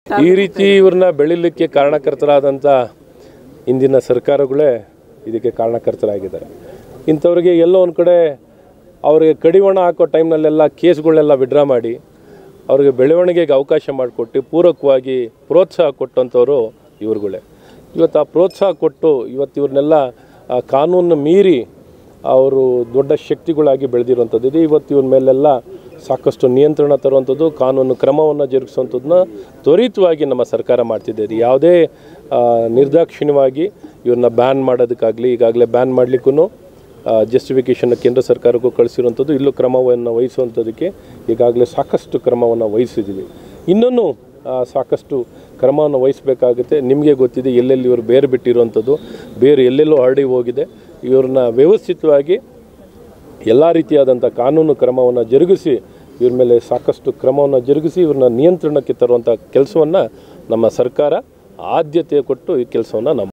ಈ ರೀತಿ ಇವ್ರನ್ನ ಬೆಳಿಲಿಕ್ಕೆ ಕಾರಣಕರ್ತರಾದಂಥ ಇಂದಿನ ಸರ್ಕಾರಗಳೇ ಇದಕ್ಕೆ ಕಾರಣಕರ್ತರಾಗಿದ್ದಾರೆ ಇಂಥವ್ರಿಗೆ ಎಲ್ಲೋ ಒಂದು ಕಡೆ ಅವರಿಗೆ ಕಡಿವಾಣ ಹಾಕೋ ಟೈಮ್ನಲ್ಲೆಲ್ಲ ಕೇಸ್ಗಳನ್ನೆಲ್ಲ ವಿಡ್ರಾ ಮಾಡಿ ಅವ್ರಿಗೆ ಬೆಳವಣಿಗೆಗೆ ಅವಕಾಶ ಮಾಡಿಕೊಟ್ಟು ಪೂರಕವಾಗಿ ಪ್ರೋತ್ಸಾಹ ಕೊಟ್ಟಂಥವ್ರು ಇವ್ರುಗಳೇ ಇವತ್ತು ಆ ಪ್ರೋತ್ಸಾಹ ಕೊಟ್ಟು ಇವತ್ತು ಇವ್ರನ್ನೆಲ್ಲ ಆ ಕಾನೂನು ಮೀರಿ ಅವರು ದೊಡ್ಡ ಶಕ್ತಿಗಳಾಗಿ ಬೆಳೆದಿರುವಂಥದ್ದು ಇದೆ ಇವತ್ತು ಇವ್ರ ಮೇಲೆಲ್ಲ ಸಾಕಷ್ಟು ನಿಯಂತ್ರಣ ತರುವಂಥದ್ದು ಕಾನೂನು ಕ್ರಮವನ್ನು ಜರುಗಿಸುವಂಥದ್ದನ್ನ ತ್ವರಿತವಾಗಿ ನಮ್ಮ ಸರ್ಕಾರ ಮಾಡ್ತಿದೆ ಇದು ಯಾವುದೇ ಆ, ನಿರ್ದಾಕ್ಷಿಣ್ಯವಾಗಿ ಇವ್ರನ್ನ ಬ್ಯಾನ್ ಮಾಡೋದಕ್ಕಾಗಲಿ ಈಗಾಗಲೇ ಬ್ಯಾನ್ ಮಾಡಲಿಕ್ಕೂ ಜಸ್ಟಿಫಿಕೇಷನ್ ಕೇಂದ್ರ ಸರ್ಕಾರಕ್ಕೂ ಕಳಿಸಿರುವಂಥದ್ದು ಇಲ್ಲೂ ಕ್ರಮವನ್ನು ವಹಿಸುವಂಥದ್ದಕ್ಕೆ ಈಗಾಗಲೇ ಸಾಕಷ್ಟು ಕ್ರಮವನ್ನು ವಹಿಸಿದ್ದೀವಿ ಇನ್ನೂ ಸಾಕಷ್ಟು ಕ್ರಮವನ್ನು ವಹಿಸಬೇಕಾಗುತ್ತೆ ನಿಮಗೆ ಗೊತ್ತಿದೆ ಎಲ್ಲೆಲ್ಲಿ ಇವರು ಬೇರೆ ಬಿಟ್ಟಿರುವಂಥದ್ದು ಬೇರೆ ಎಲ್ಲೆಲ್ಲೋ ಹರಡಿ ಹೋಗಿದೆ ಇವ್ರನ್ನ ವ್ಯವಸ್ಥಿತವಾಗಿ ಎಲ್ಲ ರೀತಿಯಾದಂಥ ಕಾನೂನು ಕ್ರಮವನ್ನು ಜರುಗಿಸಿ ಇವ್ರ ಮೇಲೆ ಸಾಕಷ್ಟು ಕ್ರಮವನ್ನು ಜರುಗಿಸಿ ಇವ್ರನ್ನ ನಿಯಂತ್ರಣಕ್ಕೆ ತರುವಂಥ ಕೆಲಸವನ್ನು ನಮ್ಮ ಸರ್ಕಾರ ಆದ್ಯತೆ ಕೊಟ್ಟು ಈ ಕೆಲಸವನ್ನು ನಾವು